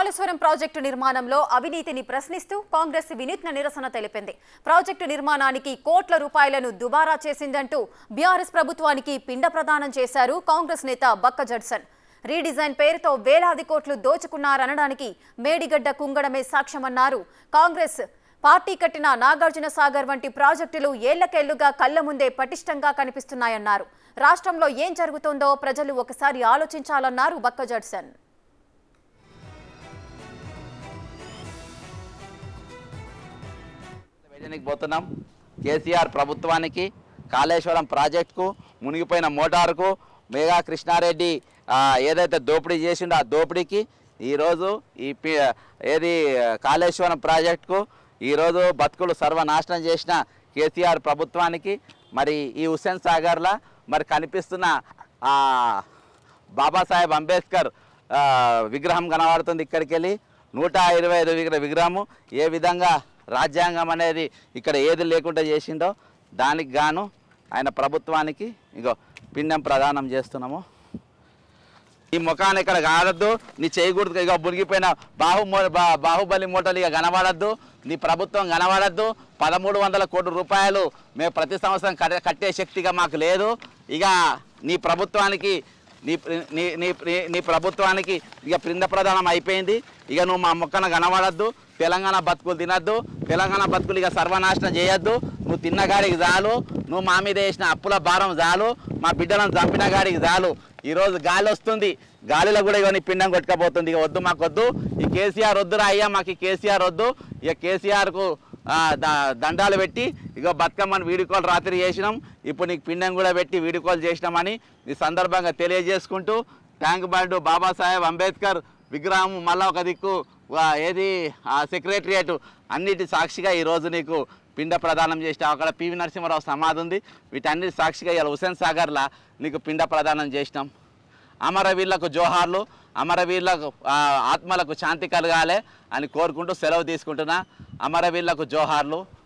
Kaleshwaram project నిర్మాణంలో అవినీతిని ప్రశ్నిస్తూ కాంగ్రెస్ వినూత్న నిరసన తెలిపింది ప్రాజెక్టు నిర్మాణానికి కోట్ల రూపాయలను దుబారా చేసిందంటూ బీఆర్ఎస్ ప్రభుత్వానికి పిండ ప్రదానం చేశారు కాంగ్రెస్ నేత బక్క జడ్సన్ రీడిజైన్ పేరుతో వేలాది కోట్లు దోచుకున్నారనడానికి మేడిగడ్డ కుంగడమే సాక్ష్యమన్నారు కాంగ్రెస్ పార్టీ కట్టిన నాగార్జున సాగర్ వంటి ప్రాజెక్టులు ఏళ్లకేళ్లుగా కళ్ల ముందే పటిష్టంగా కనిపిస్తున్నాయన్నారు రాష్ట్రంలో ఏం జరుగుతోందో ప్రజలు ఒకసారి ఆలోచించాలన్నారు బక్క జడ్సన్ వేయడానికి పోతున్నాం కేసీఆర్ ప్రభుత్వానికి కాళేశ్వరం ప్రాజెక్టుకు మునిగిపోయిన మోటార్కు మేఘా కృష్ణారెడ్డి ఆ, ఏదైతే దోపిడీ చేసిండో ఆ దోపిడీకి ఈరోజు ఈ పి- ఏది కాళేశ్వరం ప్రాజెక్టుకు ఈరోజు బతుకులు సర్వనాశనం చేసిన కేసీఆర్ ప్రభుత్వానికి మరి ఈ హుస్సేన్ సాగర్లో మరి కనిపిస్తున్న ఆ బాబాసాహెబ్ అంబేద్కర్ ఆ, విగ్రహం కనబడుతుంది ఇక్కడికి వెళ్ళి నూట ఇరవై ఐదు విగ్రహ విగ్రహము ఏ విధంగా రాజ్యాంగం అనేది ఇక్కడ ఏది లేకుండా చేసిండో దానికి గాను ఆయన ప్రభుత్వానికి ఇగో పిండం ప్రదానం చేస్తున్నాము ఈ ముఖాన్ని ఇక్కడ కాదద్దు నీ చేయకూడదు ఇక మునిగిపోయిన బాహు బా- బాహుబలి మూటలు ఇక కనబడద్దు నీ ప్రభుత్వం కనబడద్దు పదమూడు వందల కోట్ల రూపాయలు మేము ప్రతి సంవత్సరం కట్టే- కట్టే శక్తిగా మాకు లేదు ఇక నీ ప్రభుత్వానికి నీ నీ నీ నీ- నీ ప్రభుత్వానికి ఇక పిండ ప్రదానం అయిపోయింది ఇక నువ్వు మా మొక్కన కనబడద్దు తెలంగాణ బతుకులు తినద్దు తెలంగాణ బతుకులు ఇక సర్వనాశనం చేయొద్దు నువ్వు తిన్న గాడికి చాలు నువ్వు మా మీద వేసిన అప్పుల భారం చాలు మా బిడ్డలను చంపిన గాడికి చాలు ఈరోజు గాలి వస్తుంది గాలిలో కూడా ఇవన్నీ పిండం కొట్టుకపోతుంది ఇక వద్దు మాకు వద్దు ఈ కేసీఆర్ వద్దురా అయ్యా మాకు ఈ కేసీఆర్ వద్దు ఇక కేసీఆర్కు ఆ, ద- దండాలు పెట్టి ఇక బతుకమ్మని వీడుకోలు రాత్రి చేసినాం ఇప్పుడు నీకు పిండం కూడా పెట్టి వీడుకోలు చేసినామని ఈ సందర్భంగా తెలియజేసుకుంటూ ట్యాంక్ బండ్ బాబాసాహెబ్ అంబేద్కర్ విగ్రహం మళ్ళా ఒక దిక్కు ఆ, ఏది ఆ సెక్రటరియట్ అన్నిటి సాక్షిగా ఈరోజు నీకు పిండ ప్రదానం చేసిన అక్కడ పివి నరసింహారావు సమాధి ఉంది వీటన్నిటి సాక్షిగా ఇలా హుసేన్ సాగర్లా నీకు పిండ ప్రదానం చేసినాం అమరవీరులకు జోహార్లు అమరవీరులకు ఆ, ఆత్మలకు శాంతి కలగాలి అని కోరుకుంటూ సెలవు తీసుకుంటున్నా అమరవీరులకు జోహార్లు